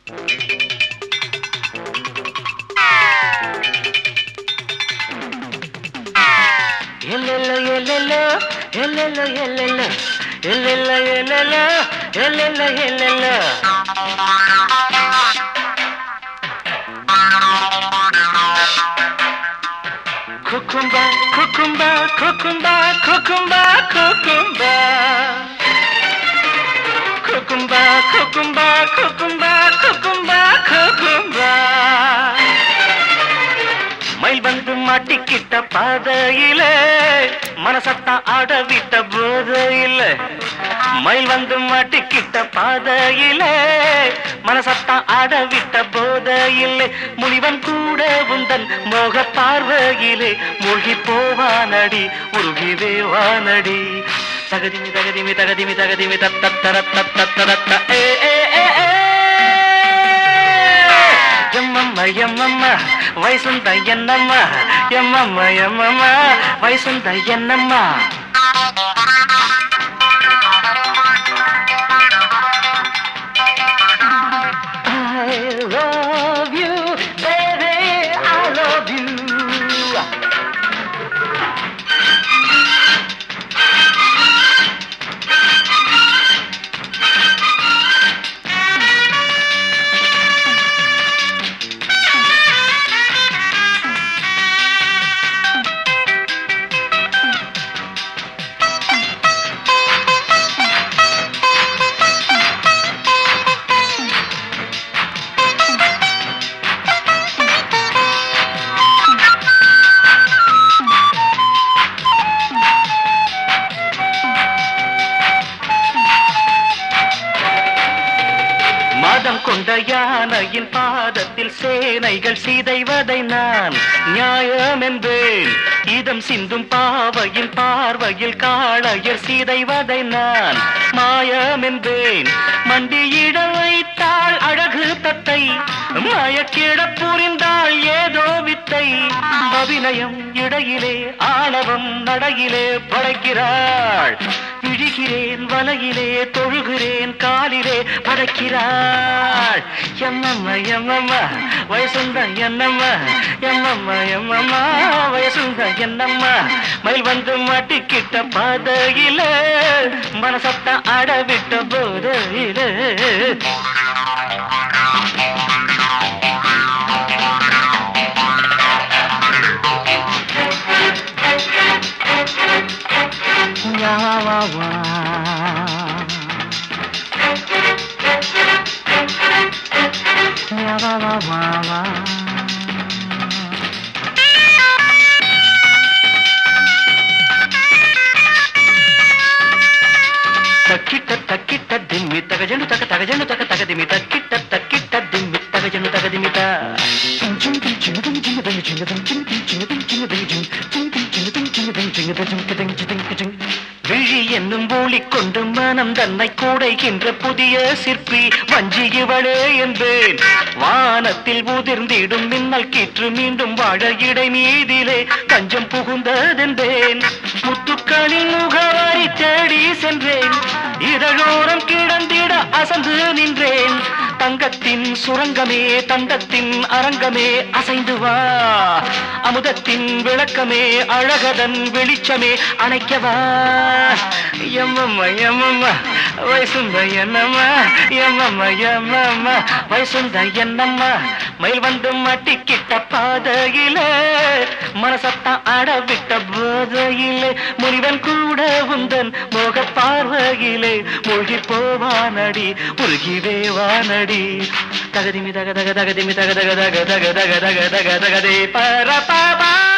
எல்லெல்லோ எல்லெல்லோ எல்லெல்லோ எல்லெல்லோ எல்லெல்லோ எல்லெல்லோ எல்லெல்லோ எல்லெல்லோ குக்கும்பா குக்கும்பா குக்கும்பா குக்கும்பா குக்கும்பா குக்கும்பா குக்கும்பா குக்கும்பா குக்கும்பா குக்கும்பா மயில் வந்து மாட்டிக்கிட்ட பாதையில மனசத்தான் ஆட விட்ட போதையில மயில் வந்து மாட்டிக்கிட்ட பாதையில மனசத்தான் ஆட விட்ட போதையில முனிவன் கூட உந்தன் மோக பார்வையிலே மூழ்கி போவானடி உருகிவே வானடி தகதிமி தகதிமி தகதிமி தகதிமி தத்தர தத்தர ஏ ஏ ஏ ஏ எம்மம்ம எம்மம்ம வயசுந்த என்னம்ம எம்மம்ம எம்மம்ம வயசுந்த என்னம்மா I love you, baby, I love you. மதம் கொண்ட யானையின் பாதத்தில் சேனைகள் சிதைவதை நான் நியாயம் என்பேன் இதம் சிந்தும் பாவையின் பார்வையில் காளையர் சிதைவதை நான் மாயம் என்பேன் மண்டியிட வைத்தாள் அழகு தத்தை மயக்கிட புரிந்தாள் ஏதோ வித்தை அபிநயம் இடையிலே ஆணவம் நடையிலே படைக்கிறாள் விழிகிறேன் வலையிலே தொழுகிறேன் காலிலே படைக்கிறாள் எம்மம்மா எம்மம்மா வயசுந்த என்னம்மா எம்மம்மா எம்மம்மா வயசுந்த என்னம்மா மயில் வந்து மாட்டிக்கிட்ட பாதையில மனசத்த அடவிட்ட போதையில வா வா வா வா வா வா வா తక్కిట్ట తక్కిట్ట దిమ్మి తగజండు తగ తగజండు తగ తగదిమి తక్కిట్ట తక్కిట్ట దిమ్మి తగజండు తగదిమిత விழி என்னும் ஊழிக் கொண்டு மனம் தன்னை கூடைகின்ற புதிய சிற்பி வஞ்சி இவளே என்பேன் வானத்தில் உதிர்ந்திடும் மின்னல் கீற்று மீண்டும் வாழ இடை மீதிலே தஞ்சம் புகுந்ததென்பேன் முத்துக்களின் முகவரி தேடி சென்றேன் இதழோரம் கிடந்திட அசந்து நின்றேன் தங்கத்தின் சுரங்கமே தந்தத்தின் அரங்கமே அசைந்து வா அமுதத்தின் விளக்கமே அழகதன் வெளிச்சமே அணைக்கவா எம்மம்மா எம்மம்மா வயசுந்த என்னம்மா எம்மம்மா எம்மம்மா வயசுந்த என்னம்மா மயில் வந்து மாட்டிக்கிட்ட பாதையில மனசத்தான் அடவிட்ட போதையிலே முனிவன் கூட உந்தன் மோக பார்வையிலே மூழ்கி போவானடி முருகிவே வானடி தகதிமி தக தக தகதிமி தக தக தக தக தக தக தக தகதே பர பாபா